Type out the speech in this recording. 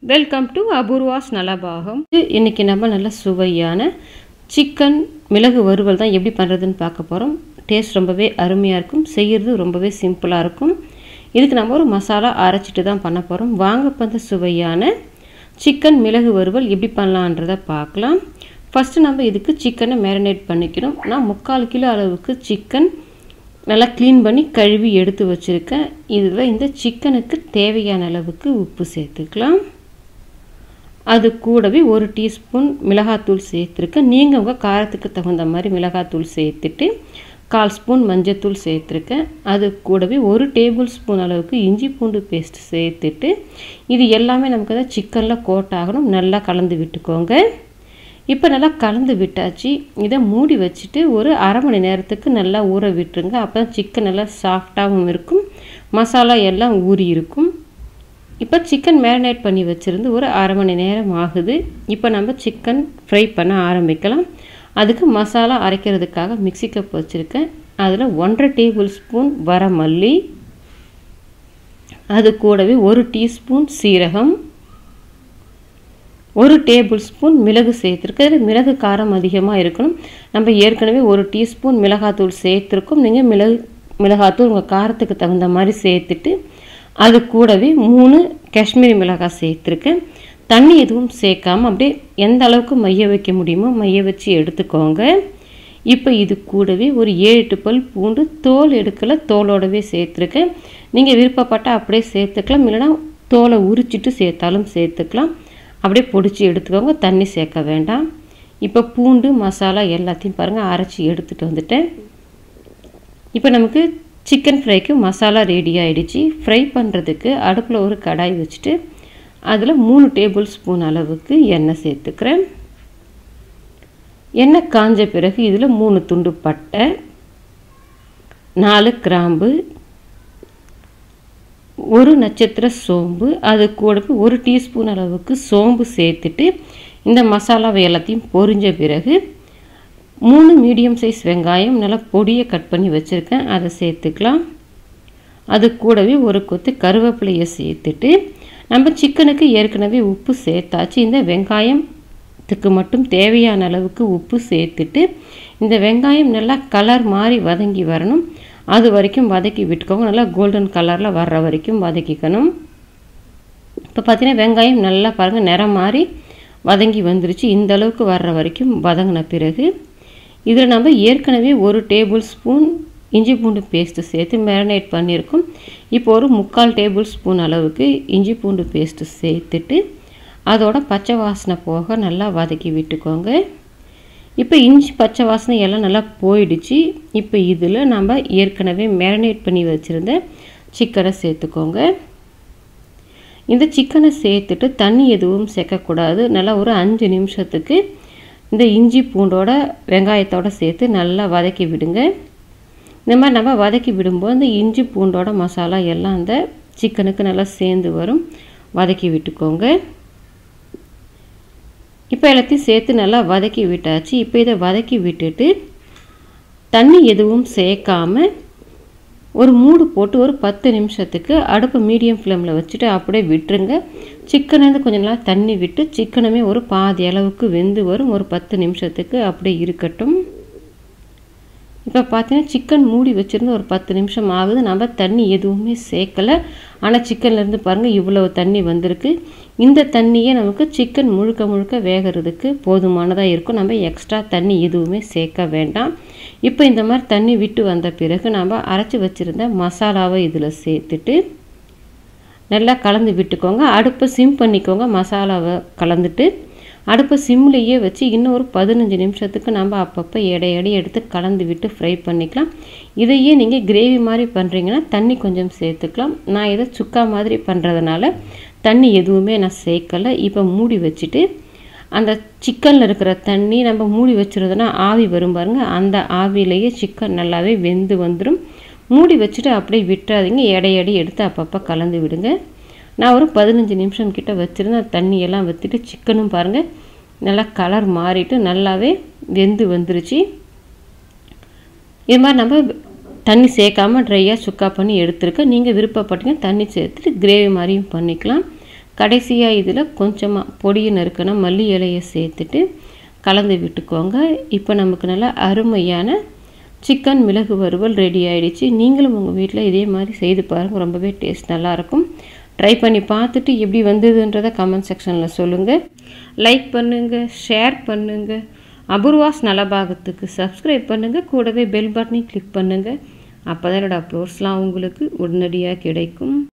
welcome to Apoorva's நலபாகம் இன்னைக்கு நம்ம நல்ல சுவையான சிக்கன் மிளகு வறுவல் தான் எப்படி பண்ணுறதுன்னு பார்க்க போகிறோம் டேஸ்ட் ரொம்பவே அருமையாக இருக்கும் செய்கிறது ரொம்பவே சிம்பிளாக இருக்கும் இதுக்கு நம்ம ஒரு மசாலா அரைச்சிட்டு தான் பண்ண போகிறோம் வாங்க பந்த சுவையான சிக்கன் மிளகு வறுவல் எப்படி பண்ணலான்றதை பார்க்கலாம் ஃபஸ்ட்டு நம்ம இதுக்கு சிக்கனை மேரினேட் பண்ணிக்கணும் நான் முக்கால் கிலோ அளவுக்கு சிக்கன் நல்லா க்ளீன் பண்ணி கழுவி எடுத்து வச்சுருக்கேன் இதில் இந்த சிக்கனுக்கு தேவையான அளவுக்கு உப்பு சேர்த்துக்கலாம் அது கூடவே ஒரு டீஸ்பூன் மிளகாத்தூள் சேர்த்துருக்கேன் நீங்கள் உங்கள் காரத்துக்கு தகுந்த மாதிரி மிளகாத்தூள் சேர்த்துட்டு கால் ஸ்பூன் மஞ்சத்தூள் சேர்த்துருக்கேன் அது கூடவே ஒரு டேபிள் ஸ்பூன் அளவுக்கு இஞ்சி பூண்டு பேஸ்ட் சேர்த்துட்டு இது எல்லாமே நமக்கு தான் சிக்கனில் கோட் ஆகணும் நல்லா கலந்து விட்டுக்கோங்க இப்போ நல்லா கலந்து விட்டாச்சு இதை மூடி வச்சுட்டு ஒரு அரை மணி நேரத்துக்கு நல்லா ஊற விட்டுருங்க அப்போ தான் சிக்கன் நல்லா சாஃப்டாகவும் இருக்கும் மசாலா எல்லாம் ஊறி இருக்கும் இப்போ சிக்கன் மேரினேட் பண்ணி வச்சுருந்து ஒரு அரை மணி நேரம் ஆகுது இப்போ நம்ம சிக்கன் ஃப்ரை பண்ண ஆரம்பிக்கலாம் அதுக்கு மசாலா அரைக்கிறதுக்காக மிக்சி கப் வச்சுருக்கேன் அதில் ஒன்றரை டேபிள் ஸ்பூன் வரமல்லி அது கூடவே ஒரு டீஸ்பூன் சீரகம் ஒரு டேபிள் ஸ்பூன் மிளகு சேர்த்துருக்கு அதில் மிளகு காரம் அதிகமாக இருக்கணும் நம்ம ஏற்கனவே ஒரு டீஸ்பூன் மிளகாத்தூள் சேர்த்துருக்கோம் நீங்கள் மிளகு மிளகாத்தூள் உங்கள் காரத்துக்கு தகுந்த மாதிரி சேர்த்துட்டு அது கூடவே மூணு காஷ்மீரி மிளகாய் சேர்த்துருக்கேன் தண்ணி எதுவும் சேர்க்காம அப்படியே எந்த அளவுக்கு மைய வைக்க முடியுமோ மைய வச்சு எடுத்துக்கோங்க இப்போ இது கூடவே ஒரு ஏழு எட்டு பல் பூண்டு தோல் எடுக்கலை தோலோடவே சேர்த்துருக்கேன் நீங்கள் விருப்பப்பட்டால் அப்படியே சேர்த்துக்கலாம் இல்லைனா தோலை உரிச்சிட்டு சேர்த்தாலும் சேர்த்துக்கலாம் அப்படியே பொடிச்சு எடுத்துக்கோங்க தண்ணி சேர்க்க வேண்டாம் இப்போ பூண்டு மசாலா எல்லாத்தையும் பாருங்கள் அரைச்சி எடுத்துகிட்டு வந்துட்டேன் இப்போ நமக்கு சிக்கன் ஃப்ரைக்கு மசாலா ரெடி ஆகிடுச்சு ஃப்ரை பண்ணுறதுக்கு அடுப்பில் ஒரு கடாய் வச்சுட்டு அதில் மூணு டேபிள் ஸ்பூன் அளவுக்கு எண்ணெய் சேர்த்துக்கிறேன் எண்ணெய் காஞ்ச பிறகு இதில் மூணு துண்டு பட்டை நாலு கிராம்பு ஒரு நட்சத்திர சோம்பு அது கூட ஒரு டீஸ்பூன் அளவுக்கு சோம்பு சேர்த்துட்டு இந்த மசாலாவை எல்லாத்தையும் பொரிஞ்ச பிறகு மூணு மீடியம் சைஸ் வெங்காயம் நல்லா பொடியை கட் பண்ணி வச்சுருக்கேன் அதை சேர்த்துக்கலாம் அது கூடவே ஒரு கொத்து கருவேப்பிலையை சேர்த்துட்டு நம்ம சிக்கனுக்கு ஏற்கனவே உப்பு சேர்த்தாச்சு இந்த வெங்காயத்துக்கு மட்டும் தேவையான அளவுக்கு உப்பு சேர்த்துட்டு இந்த வெங்காயம் நல்லா கலர் மாதிரி வதங்கி வரணும் அது வரைக்கும் வதக்கி விட்டுக்கோங்க நல்லா கோல்டன் கலரில் வர்ற வரைக்கும் வதக்கிக்கணும் இப்போ பார்த்தீங்கன்னா வெங்காயம் நல்லா பாருங்கள் நிறம் மாதிரி வதங்கி வந்துருச்சு இந்த அளவுக்கு வர்ற வரைக்கும் வதங்கின பிறகு இதில் நம்ம ஏற்கனவே ஒரு டேபிள் ஸ்பூன் இஞ்சி பூண்டு பேஸ்ட்டு சேர்த்து மேரினேட் பண்ணியிருக்கோம் இப்போ ஒரு முக்கால் டேபிள் ஸ்பூன் அளவுக்கு இஞ்சி பூண்டு பேஸ்ட்டு சேர்த்துட்டு அதோட பச்சை வாசனை போக நல்லா வதக்கி விட்டுக்கோங்க இப்போ இஞ்சி பச்சை வாசனை எல்லாம் நல்லா போயிடுச்சு இப்போ இதில் நம்ம ஏற்கனவே மேரினேட் பண்ணி வச்சுருந்த சிக்கனை சேர்த்துக்கோங்க இந்த சிக்கனை சேர்த்துட்டு தண்ணி எதுவும் சேர்க்கக்கூடாது நல்லா ஒரு அஞ்சு நிமிஷத்துக்கு இந்த இஞ்சி பூண்டோட வெங்காயத்தோடு சேர்த்து நல்லா வதக்கி விடுங்க இந்த மாதிரி நம்ம வதக்கி விடும்போது இந்த இஞ்சி பூண்டோட மசாலா எல்லாம் அந்த சிக்கனுக்கு நல்லா சேர்ந்து வரும் வதக்கி விட்டுக்கோங்க இப்போ எல்லாத்தையும் சேர்த்து நல்லா வதக்கி விட்டாச்சு இப்போ இதை வதக்கி விட்டுட்டு தண்ணி எதுவும் சேர்க்காம ஒரு மூடு போட்டு ஒரு பத்து நிமிஷத்துக்கு அடுப்பு மீடியம் ஃப்ளேமில் வச்சுட்டு அப்படியே விட்டுருங்க சிக்கன்லேருந்து கொஞ்சம் நல்லா தண்ணி விட்டு சிக்கனுமே ஒரு பாதி அளவுக்கு வெந்து வரும் ஒரு பத்து நிமிஷத்துக்கு அப்படியே இருக்கட்டும் இப்போ பார்த்தீங்கன்னா சிக்கன் மூடி வச்சுருந்து ஒரு பத்து நிமிஷம் ஆகுது நம்ம தண்ணி எதுவுமே சேர்க்கலை ஆனால் சிக்கன்லேருந்து பாருங்கள் இவ்வளோ தண்ணி வந்திருக்கு இந்த தண்ணியே நமக்கு சிக்கன் முழுக்க முழுக்க வேகிறதுக்கு போதுமானதாக இருக்கும் நம்ம எக்ஸ்ட்ரா தண்ணி எதுவுமே சேர்க்க வேண்டாம் இப்போ இந்த மாதிரி தண்ணி விட்டு வந்த பிறகு நம்ம அரைச்சி வச்சுருந்த மசாலாவை இதில் சேர்த்துட்டு நல்லா கலந்து விட்டுக்கோங்க அடுப்பை சிம் பண்ணிக்கோங்க மசாலாவை கலந்துட்டு அடுப்பை சிம்லேயே வச்சு இன்னும் ஒரு பதினஞ்சு நிமிஷத்துக்கு நம்ம அப்பப்போ எடை எடுத்து கலந்து விட்டு ஃப்ரை பண்ணிக்கலாம் இதையே நீங்கள் கிரேவி மாதிரி பண்ணுறீங்கன்னா தண்ணி கொஞ்சம் சேர்த்துக்கலாம் நான் இதை சுக்கா மாதிரி பண்ணுறதுனால தண்ணி எதுவுமே நான் சேர்க்கலை இப்போ மூடி வச்சுட்டு அந்த சிக்கனில் இருக்கிற தண்ணி நம்ம மூடி வச்சுருந்தோன்னா ஆவி வரும் பாருங்கள் அந்த ஆவிலேயே சிக்கன் நல்லாவே வெந்து வந்துடும் மூடி வச்சுட்டு அப்படியே விட்டுறாதீங்க எடையடி எடுத்து அப்பப்போ கலந்து விடுங்க நான் ஒரு பதினஞ்சு நிமிஷம் கிட்ட வச்சுருந்தேன் தண்ணியெல்லாம் வச்சுட்டு சிக்கனும் பாருங்கள் நல்லா கலர் மாறிட்டு நல்லாவே வெந்து வந்துருச்சு இது மாதிரி நம்ம தண்ணி சேர்க்காம ட்ரையாக சுக்கா பண்ணி எடுத்துருக்கேன் நீங்கள் விருப்பப்பட்டீங்க தண்ணி சேர்த்துட்டு கிரேவி மாதிரியும் பண்ணிக்கலாம் கடைசியாக இதில் கொஞ்சமாக பொடியை நறுக்கின மல்லி இலையை சேர்த்துட்டு கலந்து விட்டுக்கோங்க இப்போ நமக்கு நல்லா அருமையான சிக்கன் மிளகு வறுவல் ரெடி ஆகிடுச்சு நீங்களும் உங்கள் வீட்டில் இதே மாதிரி செய்து பாருங்கள் ரொம்பவே டேஸ்ட் நல்லாயிருக்கும் ட்ரை பண்ணி பார்த்துட்டு எப்படி வந்ததுன்றதை கமெண்ட் செக்ஷனில் சொல்லுங்கள் லைக் பண்ணுங்கள் ஷேர் பண்ணுங்கள் அபூர்வாஸ் நலபாகத்துக்கு சப்ஸ்கிரைப் பண்ணுங்கள் கூடவே பெல் பட்டனையும் கிளிக் பண்ணுங்கள் அப்போ தான் என்னோடய அப்லோட்ஸ்லாம் உங்களுக்கு உடனடியாக கிடைக்கும்